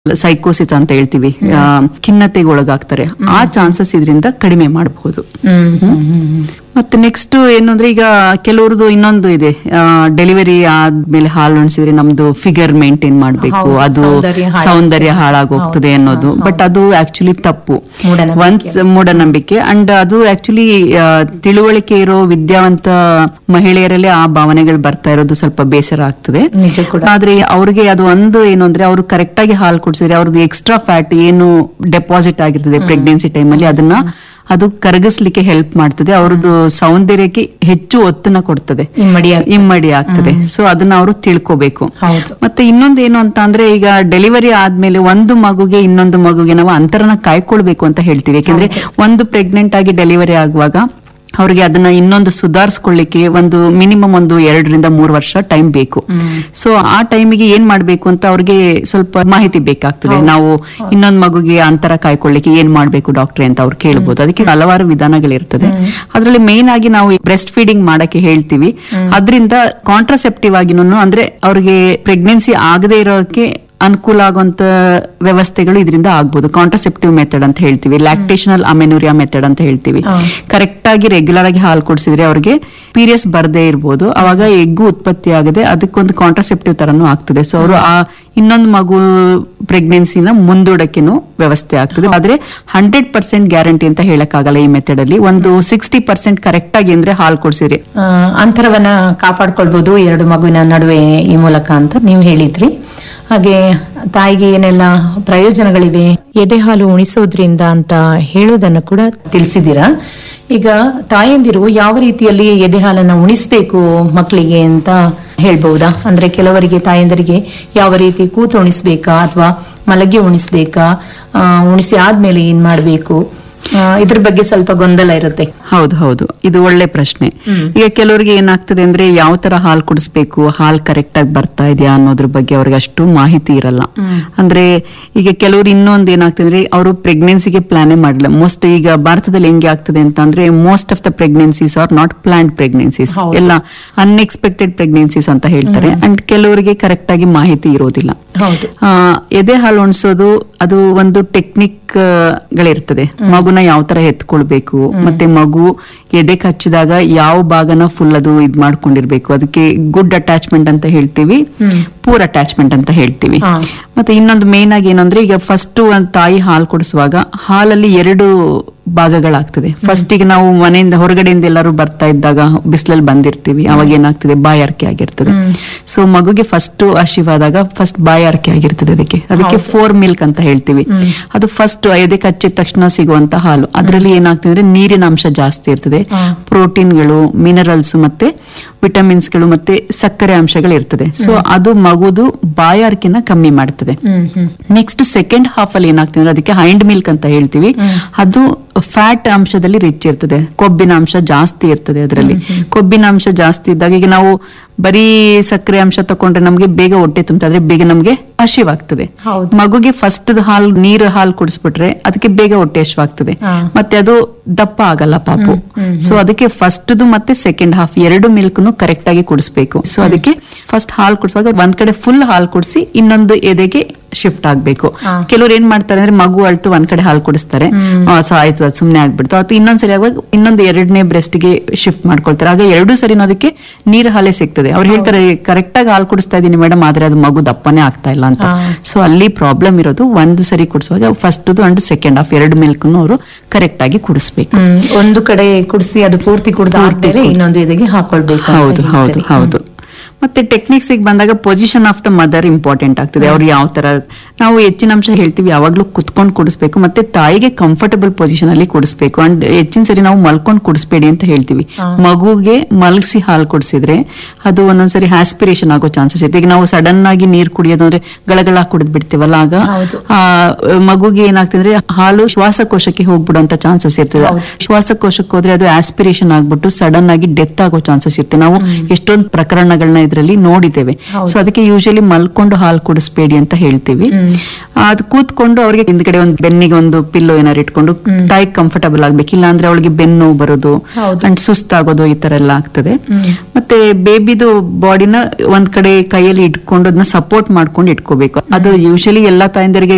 ಸೈಕೋಸಿಸ್ ಅಂತ ಹೇಳ್ತೀವಿ ಆ, ಖಿನ್ನತೆಗೆ ಒಳಗಾಗ್ತಾರೆ ಆ ಚಾನ್ಸಸ್ ಇದರಿಂದ ಕಡಿಮೆ ಮಾಡಬಹುದು ಹ್ಮ್ ಹ್ಮ್ ಹ್ಮ್ ಮತ್ತೆ ನೆಕ್ಸ್ಟ್ ಏನು ಅಂದ್ರೆ ಈಗ ಕೆಲವ್ರದ್ದು ಇನ್ನೊಂದು ಇದೆ ಡೆಲಿವರಿ ಆದ್ಮೇಲೆ ಹಾಲು ಉಣಿಸಿದ್ರೆ ನಮ್ದು ಫಿಗರ್ ಮೇಂಟೈನ್ ಮಾಡ್ಬೇಕು ಹೌದು, ಅದು ಸೌಂದರ್ಯ ಹಾಳಾಗ್ತದೆ. ಸೌಂದರ್ಯ ಹಾಳಾಗೋಗ್ತದೆ ಅನ್ನೋದು ಬಟ್ ಅದು ಆಕ್ಚುಲಿ ತಪ್ಪು ಮೂಢನಂಬಿಕೆ. ಒನ್ಸ್ ಮೂಢನಂಬಿಕೆ ಅಂಡ್ ಅದು ಆಕ್ಚುಲಿ ತಿಳುವಳಿಕೆ ಇರೋ ವಿದ್ಯಾವಂತ ಮಹಿಳೆಯರಲ್ಲಿ ಆ ಭಾವನೆಗಳು ಬರ್ತಾ ಇರೋದು ಸ್ವಲ್ಪ ಬೇಸರ ಆಗ್ತದೆ ನಿಜ ಕೂಡ ಆದ್ರೆ ಅವ್ರಿಗೆ ಅದು ಒಂದು ಏನು ಅಂದ್ರೆ ಅವರು ಕರೆಕ್ಟ್ ಆಗಿ ಹಾಲು ಕುಡಿಸಿದ್ರೆ ಅವ್ರದ್ದು ಎಕ್ಸ್ಟ್ರಾ ಫ್ಯಾಟ್ ಏನು ಡೆಪಾಸಿಟ್ ಆಗಿರ್ತದೆ ಪ್ರೆಗ್ನೆನ್ಸಿ ಟೈಮಲ್ಲಿ ಅದನ್ನ ಅದು ಕರಗಿಸ್ಲಿಕ್ಕೆ ಹೆಲ್ಪ್ ಮಾಡ್ತದೆ ಅವ್ರದ್ದು ಸೌಂದರ್ಯಕ್ಕೆ ಹೆಚ್ಚು ಒತ್ತನ್ನ ಕೊಡ್ತದೆ ಇಮ್ಮಡಿ ಆಗ್ತದೆ. ಇಮ್ಮಡಿ ಆಗ್ತದೆ ಸೊ ಅದನ್ನ ಅವರು ತಿಳ್ಕೋಬೇಕು ಹೌದು ಮತ್ತೆ ಇನ್ನೊಂದು ಏನು ಅಂತ ಅಂದ್ರೆ ಈಗ ಡೆಲಿವರಿ ಆದ್ಮೇಲೆ ಒಂದು ಮಗುಗೆ ಇನ್ನೊಂದು ಮಗುಗೆ ನಾವು ಅಂತರನ ಕಾಯ್ಕೊಳ್ಬೇಕು ಅಂತ ಹೇಳ್ತೀವಿ ಯಾಕೆಂದ್ರೆ ಒಂದು ಪ್ರೆಗ್ನೆಂಟ್ ಆಗಿ ಡೆಲಿವರಿ ಆಗುವಾಗ ಅವ್ರಿಗೆ ಅದನ್ನ ಇನ್ನೊಂದು ಸುಧಾರಿಸ್ಕೊಳ್ಳಿಕ್ಕೆ ಒಂದು ಮಿನಿಮಮ್ ಒಂದು ಎರಡರಿಂದ ಮೂರು ವರ್ಷ ಟೈಮ್ ಬೇಕು ಸೊ ಆ ಟೈಮಿಗೆ ಏನ್ ಮಾಡ್ಬೇಕು ಅಂತ ಅವ್ರಿಗೆ ಸ್ವಲ್ಪ ಮಾಹಿತಿ ಬೇಕಾಗ್ತದೆ ನಾವು ಇನ್ನೊಂದು ಮಗುಗೆ ಅಂತರ ಕಾಯ್ಕೊಳ್ಳಿಕ್ಕೆ ಏನ್ ಮಾಡ್ಬೇಕು ಡಾಕ್ಟ್ರೆ ಅಂತ ಅವ್ರು ಕೇಳ್ಬೋದು ಅದಕ್ಕೆ ಹಲವಾರು ವಿಧಾನಗಳಿರ್ತದೆ ಅದರಲ್ಲಿ ಮೇನ್ ಆಗಿ ನಾವು ಬ್ರೆಸ್ಟ್ ಫೀಡಿಂಗ್ ಮಾಡಕ್ಕೆ ಹೇಳ್ತೀವಿ ಅದರಿಂದ ಕಾಂಟ್ರಸೆಪ್ಟಿವ್ ಆಗಿನೂ ಅಂದ್ರೆ ಅವ್ರಿಗೆ ಪ್ರೆಗ್ನೆನ್ಸಿ ಆಗದೆ ಇರೋಕೆ ಅನುಕೂಲ ಆಗುವಂತ ವ್ಯವಸ್ಥೆಗಳು ಇದರಿಂದ ಆಗ್ಬೋದು ಕಾಂಟ್ರಸೆಪ್ಟಿವ್ ಮೆಥಡ್ ಅಂತ ಹೇಳ್ತೀವಿ ಲ್ಯಾಕ್ಟೇಷನಲ್ ಅಮೆನುರಿಯಾ ಮೆಥಡ್ ಅಂತ ಹೇಳ್ತೀವಿ ಹಾ. ಕರೆಕ್ಟ್ ಆಗಿ ರೆಗ್ಯುಲರ್ ಆಗಿ ಹಾಲು ಕುಡಿಸಿದ್ರೆ ಅವ್ರಿಗೆ ಪೀರಿಯಸ್ ಬರ್ದೇ ಇರ್ಬೋದು ಅವಾಗ ಎಗ್ಗು ಉತ್ಪತ್ತಿ ಆಗದೆ ಅದಕ್ಕೊಂದು ಕಾಂಟ್ರಸೆಪ್ಟಿವ್ ತರನು ಆಗ್ತದೆ ಸೊ ಅವರು ಆ ಇನ್ನೊಂದು ಮಗು ಪ್ರೆಗ್ನೆನ್ಸಿನ ಮುಂದೂಡಕ್ಕೆನೂ ವ್ಯವಸ್ಥೆ ಆಗ್ತದೆ ಆದ್ರೆ ಹಂಡ್ರೆಡ್ ಪರ್ಸೆಂಟ್ ಗ್ಯಾರಂಟಿ ಅಂತ ಹೇಳಕ್ಕಾಗಲ್ಲ ಈ ಮೆಥಡ್ ಅಲ್ಲಿ ಒಂದು ಸಿಕ್ಸ್ಟಿ ಪರ್ಸೆಂಟ್ ಕರೆಕ್ಟ್ ಆಗಿ ಅಂದ್ರೆ ಹಾಲು ಕುಡಿಸಿರಿ ಆ, ಅಂತರವನ್ನ ಕಾಪಾಡ್ಕೊಳ್ಬಹುದು ಎರಡು ಮಗುವಿನ ನಡುವೆ ಈ ಮೂಲಕ ಅಂತ ನೀವು ಹೇಳಿದ್ರಿ ಹಾಗೆ ತಾಯಿಗೆ ಏನೆಲ್ಲ ಪ್ರಯೋಜನಗಳಿವೆ ಎದೆ ಹಾಲು ಉಣಿಸೋದ್ರಿಂದ ಅಂತ ಹೇಳೋದನ್ನು ಕೂಡ ತಿಳಿಸಿದ್ದೀರಾ ಈಗ ತಾಯಂದಿರು ಯಾವ ರೀತಿಯಲ್ಲಿ ಎದೆ ಹಾಲನ್ನ ಉಣಿಸ್ಬೇಕು ಮಕ್ಕಳಿಗೆ ಅಂತ ಹೇಳ್ಬಹುದಾ ಅಂದ್ರೆ ಕೆಲವರಿಗೆ ತಾಯಂದರಿಗೆ ಯಾವ ರೀತಿ ಕೂತು ಉಣಿಸ್ಬೇಕಾ ಅಥವಾ ಮಲಗಿ ಉಣಿಸ್ಬೇಕಾ ಆ, ಉಣಿಸಿ ಆದ್ಮೇಲೆ ಏನ್ ಮಾಡ್ಬೇಕು ಆ, ಇದ್ರ ಬಗ್ಗೆ ಸ್ವಲ್ಪ ಗೊಂದಲ ಇರುತ್ತೆ ಹೌದು ಹೌದು ಇದು ಒಳ್ಳೆ ಪ್ರಶ್ನೆ ಈಗ ಕೆಲವರಿಗೆ ಏನಾಗ್ತದೆ ಅಂದ್ರೆ ಯಾವ ತರ ಹಾಲು ಕುಡಿಸ್ಬೇಕು ಹಾಲು ಕರೆಕ್ಟ್ ಆಗಿ ಬರ್ತಾ ಇದೆಯಾ ಅನ್ನೋದ್ರ ಬಗ್ಗೆ ಅವ್ರಿಗೆ ಅಷ್ಟು ಮಾಹಿತಿ ಇರಲ್ಲ ಅಂದ್ರೆ ಈಗ ಕೆಲವರು ಇನ್ನೊಂದು ಏನಾಗ್ತದೆ ಅಂದ್ರೆ ಅವರು ಪ್ರೆಗ್ನೆನ್ಸಿಗೆ ಪ್ಲಾನೇ ಮಾಡಲ್ಲ ಮೋಸ್ಟ್ ಈಗ ಭಾರತದಲ್ಲಿ ಹೆಂಗೆ ಆಗ್ತದೆ ಅಂತ ಅಂದ್ರೆ most of the pregnancies are not planned pregnancies ಹೌದು. ಎಲ್ಲ ಅನ್ಎಕ್ಸ್ಪೆಕ್ಟೆಡ್ ಪ್ರೆಗ್ನೆನ್ಸೀಸ್ ಅಂತ ಹೇಳ್ತಾರೆ ಅಂಡ್ ಕೆಲವರಿಗೆ ಕರೆಕ್ಟ್ ಆಗಿ ಮಾಹಿತಿ ಇರೋದಿಲ್ಲ ಹೌದು ಆ, ಎದೆ ಹಾಲು ಉಣಿಸೋದು ಅದು ಒಂದು ಟೆಕ್ನಿಕ್ ಗಳಿರ್ತದೆ ಮಗುನ ಯಾವ ತರ ಎತ್ಕೊಳ್ಬೇಕು ಮತ್ತೆ ಮಗು ಎದೆ ಹಚ್ಚಿದಾಗ ಯಾವ ಭಾಗನ ಫುಲ್ ಅದು ಇದ್ ಮಾಡ್ಕೊಂಡಿರ್ಬೇಕು ಅದಕ್ಕೆ ಗುಡ್ ಅಟ್ಯಾಚ್ಮೆಂಟ್ ಅಂತ ಹೇಳ್ತೀವಿ ಪೂರ್ ಅಟ್ಯಾಚ್ಮೆಂಟ್ ಅಂತ ಹೇಳ್ತೀವಿ ಹಾ. ಮತ್ತೆ ಇನ್ನೊಂದು ಮೇನ್ ಆಗಿ ಏನಂದ್ರೆ ಈಗ ಫಸ್ಟ್ ಒಂದ್ ತಾಯಿ ಹಾಲು ಕುಡಿಸುವಾಗ ಹಾಲಲ್ಲಿ ಎರಡು ಭಾಗಗಳಾಗ್ತದೆ ಫಸ್ಟ್ ಈಗ ನಾವು ಮನೆಯಿಂದ ಹೊರಗಡೆಯಿಂದ ಎಲ್ಲರೂ ಬರ್ತಾ ಇದ್ದಾಗ ಬಿಸಿಲಲ್ಲಿ ಬಂದಿರ್ತೀವಿ ಅವಾಗ ಏನಾಗ್ತದೆ ಬಾಯಾರಿಕೆ ಆಗಿರ್ತದೆ ಸೊ ಮಗುಗೆ ಫಸ್ಟ್ ಹಸಿವಾದಾಗ ಫಸ್ಟ್ ಬಾಯಾರಿಕೆ ಆಗಿರ್ತದೆ ಅದಕ್ಕೆ ಅದಕ್ಕೆ ಫೋರ್ ಮಿಲ್ಕ್ ಅಂತ ಹೇಳ್ತೀವಿ ಅದು ಫಸ್ಟ್ ಎದೆಗೆ ಹಚ್ಚಿದ ತಕ್ಷಣ ಸಿಗುವಂತ ಹಾಲು ಅದರಲ್ಲಿ ಏನಾಗ್ತದೆ ಅಂದ್ರೆ ನೀರಿನ ಅಂಶ ಜಾಸ್ತಿ ಇರ್ತದೆ ಪ್ರೋಟೀನ್ಗಳು ಮಿನರಲ್ಸ್ ಮತ್ತೆ ವಿಟಮಿನ್ಸ್ಗಳು ಮತ್ತೆ ಸಕ್ಕರೆ ಅಂಶಗಳು ಇರ್ತದೆ ಸೊ ಅದು ಮಗುದು ಬಾಯಾರಿಕೆನ ಕಮ್ಮಿ ಮಾಡ್ತದೆ ಹ್ಮ್ ಹ್ಮ್ ನೆಕ್ಸ್ಟ್ ಸೆಕೆಂಡ್ ಹಾಫ್ ಅಲ್ಲಿ ಏನಾಗ್ತದೆ ಅಂದ್ರೆ ಅದಕ್ಕೆ ಹೈಂಡ್ ಮಿಲ್ಕ್ ಅಂತ ಹೇಳ್ತೀವಿ ಅದು ಫ್ಯಾಟ್ ಅಂಶದಲ್ಲಿ ರಿಚ್ ಇರ್ತದೆ ಕೊಬ್ಬಿನ ಅಂಶ ಜಾಸ್ತಿ ಇರ್ತದೆ ಅದರಲ್ಲಿ ಕೊಬ್ಬಿನ ಅಂಶ ಜಾಸ್ತಿ ಇದ್ದಾಗ ಈಗ ನಾವು ಬರೀ ಸಕ್ಕರೆ ಅಂಶ ತಕೊಂಡ್ರೆ ನಮ್ಗೆ ಬೇಗ ಹೊಟ್ಟೆ ತುಂಬುತ್ತೆ ಆದ್ರೆ ಬೇಗ ನಮ್ಗೆ ಹಸಿವಾಗ್ತದೆ ಹೌದು. ಮಗುಗೆ ಫಸ್ಟ್ ಹಾಲು ನೀರು ಹಾಲು ಕುಡಿಸ್ಬಿಟ್ರೆ ಅದಕ್ಕೆ ಬೇಗ ಹೊಟ್ಟೆ ಹಸಿವಾಗ್ತದೆ ಹಾ. ಮತ್ತೆ ಅದು ದಪ್ಪ ಆಗಲ್ಲ ಪಾಪು ಸೊ ಅದಕ್ಕೆ ಫಸ್ಟ್ ಮತ್ತೆ ಸೆಕೆಂಡ್ ಹಾಫ್ ಎರಡು ಮಿಲ್ಕ್ನು ಕರೆಕ್ಟ್ ಆಗಿ ಕುಡಿಸ್ಬೇಕು ಸೊ ಅದಕ್ಕೆ ಫಸ್ಟ್ ಹಾಲು ಕುಡಿಸುವಾಗ ಒಂದ್ ಕಡೆ ಫುಲ್ ಹಾಲು ಕುಡಿಸಿ ಇನ್ನೊಂದು ಎದೆಗೆ ಶಿಫ್ಟ್ ಆಗ್ಬೇಕು ಹಾ. ಕೆಲವ್ರು ಏನ್ ಮಾಡ್ತಾರೆ ಅಂದ್ರೆ ಮಗು ಅಳ್ತು ಒಂದ್ ಕಡೆ ಹಾಲು ಕುಡಿಸ್ತಾರೆ ಆ, ಸೊ ಆಯ್ತು ಅದು ಸುಮ್ನೆ ಆಗ್ಬಿಡ್ತು ಅಥವಾ ಇನ್ನೊಂದ್ ಸರಿ ಆಗುವಾಗ ಇನ್ನೊಂದು ಎರಡನೇ ಬ್ರೆಸ್ಟ್ ಗೆ ಶಿಫ್ಟ್ ಮಾಡ್ಕೊಳ್ತಾರೆ ಆಗ ಎರಡು ಸರಿ ಅದಕ್ಕೆ ನೀರು ಹಾಲೇ ಸಿಗ್ತದೆ ಅವ್ರು ಹೇಳ್ತಾರೆ ಕರೆಕ್ಟ್ ಆಗಿ ಹಾಲು ಕುಡಿಸ್ತಾ ಇದೀನಿ ಮೇಡಮ್ ಆದ್ರೆ ಅದು ಮಗು ದಪ್ಪನೇ ಆಗ್ತಾ ಇಲ್ಲ ಅಂತ ಹಾ. ಸೊ ಅಲ್ಲಿ ಪ್ರಾಬ್ಲಮ್ ಇರೋದು ಒಂದ್ ಸರಿ ಕುಡಿಸುವಾಗ ಫಸ್ಟ್ ಅಂಡ್ ಸೆಕೆಂಡ್ ಹಾಫ್ ಎರಡು ಮಿಲ್ಕ್ ಅವರು ಕರೆಕ್ಟ್ ಆಗಿ ಕುಡಿಸ್ಬೇಕು ಹ್ಮ್. ಒಂದು ಕಡೆ ಕುಡಿಸಿ ಅದು ಪೂರ್ತಿ ಕುಡ್ದ ಪೂರ್ತಿ ಆದ್ಮೇಲೆ ಕುಡ್ದು. ಇನ್ನೊಂದು ಇದಕ್ಕೆ ಹಾಕೊಳ್ಬೇಕು ಅಂತ ಹೌದು ಹೌದು ಹೇಳ್ತಾರೆ. ಹೌದು ಮತ್ತೆ ಟೆಕ್ನಿಕ್ಸ್ ಬಂದಾಗ position of the mother important ಆಗ್ತದೆ ಅವ್ರು ಯಾವ ತರ ನಾವು ಹೆಚ್ಚಿನ ಅಂಶ ಹೇಳ್ತೀವಿ ಯಾವಾಗ್ಲೂ ಕುತ್ಕೊಂಡು ಕುಡಿಸ್ಬೇಕು ಮತ್ತೆ ತಾಯಿಗೆ ಕಂಫರ್ಟಬಲ್ ಪೊಸಿಷನ್ ಅಲ್ಲಿ ಕುಡಿಸ್ಬೇಕು ಅಂಡ್ ಹೆಚ್ಚಿನ ಸರಿ ನಾವು ಮಲ್ಕೊಂಡು ಕುಡಿಸ್ಬೇಡಿ ಅಂತ ಹೇಳ್ತೀವಿ ಮಗುಗೆ ಮಲಗಿಸಿ ಹಾಲು ಕುಡಿಸಿದ್ರೆ ಅದು ಒಂದೊಂದ್ಸರಿ ಆಸ್ಪಿರೇಷನ್ ಆಗೋ ಚಾನ್ಸಸ್ ಇರುತ್ತೆ ಈಗ ನಾವು ಸಡನ್ ಆಗಿ ನೀರ್ ಕುಡಿಯೋದು ಅಂದ್ರೆ ಗಳಗಳ ಕುಡಿದ್ ಬಿಡ್ತೀವಲ್ಲ ಆಗ ಹೌದು. ಆ ಮಗುಗೆ ಏನಾಗ್ತದೆ ಅಂದ್ರೆ ಹಾಲು ಶ್ವಾಸಕೋಶಕ್ಕೆ ಹೋಗ್ಬಿಡುವಂತ ಚಾನ್ಸಸ್ ಇರ್ತದೆ ಹೌದು. ಶ್ವಾಸಕೋಶಕ್ಕೆ ಹೋದ್ರೆ ಅದು ಆಸ್ಪಿರೇಷನ್ ಆಗ್ಬಿಟ್ಟು ಸಡನ್ ಆಗಿ ಡೆತ್ ಆಗೋ ಚಾನ್ಸಸ್ ಇರುತ್ತೆ ನಾವು ಎಷ್ಟೊಂದು ಪ್ರಕರಣಗಳನ್ನ ಇದರಲ್ಲಿ ನೋಡಿದ್ದೇವೆ ಹೌದು. ಸೊ ಅದಕ್ಕೆ ಯೂಶಲಿ ಮಲ್ಕೊಂಡು ಹಾಲು ಕುಡಿಸ್ಬೇಡಿ ಅಂತ ಹೇಳ್ತೀವಿ ಅದು ಕೂತ್ಕೊಂಡು ಅವ್ರಿಗೆ ಹಿಂದ್ಗಡೆ ಒಂದು ಬೆನ್ನಿಗೆ ಒಂದು ಪಿಲ್ಲೋ ಏನಾರು ಇಟ್ಕೊಂಡು ತಾಯಿ ಕಂಫರ್ಟಬಲ್ ಆಗ್ಬೇಕು ಇಲ್ಲ ಅಂದ್ರೆ ಅವಳಿಗೆ ಬೆನ್ನು ಬರೋದು ಹೌದು. ಅಂಡ್ ಸುಸ್ತಾಗೋದು ಈ ತರ ಎಲ್ಲ ಆಗ್ತದೆ ಮತ್ತೆ ಬೇಬಿದು ಬಾಡಿನ ಒಂದ್ ಕಡೆ ಕೈಯಲ್ಲಿ ಇಟ್ಕೊಂಡು ಅದನ್ನ ಸಪೋರ್ಟ್ ಮಾಡ್ಕೊಂಡು ಇಟ್ಕೋಬೇಕು ಅದು ಯೂಶಲಿ ಎಲ್ಲಾ ತಾಯಂದರಿಗೆ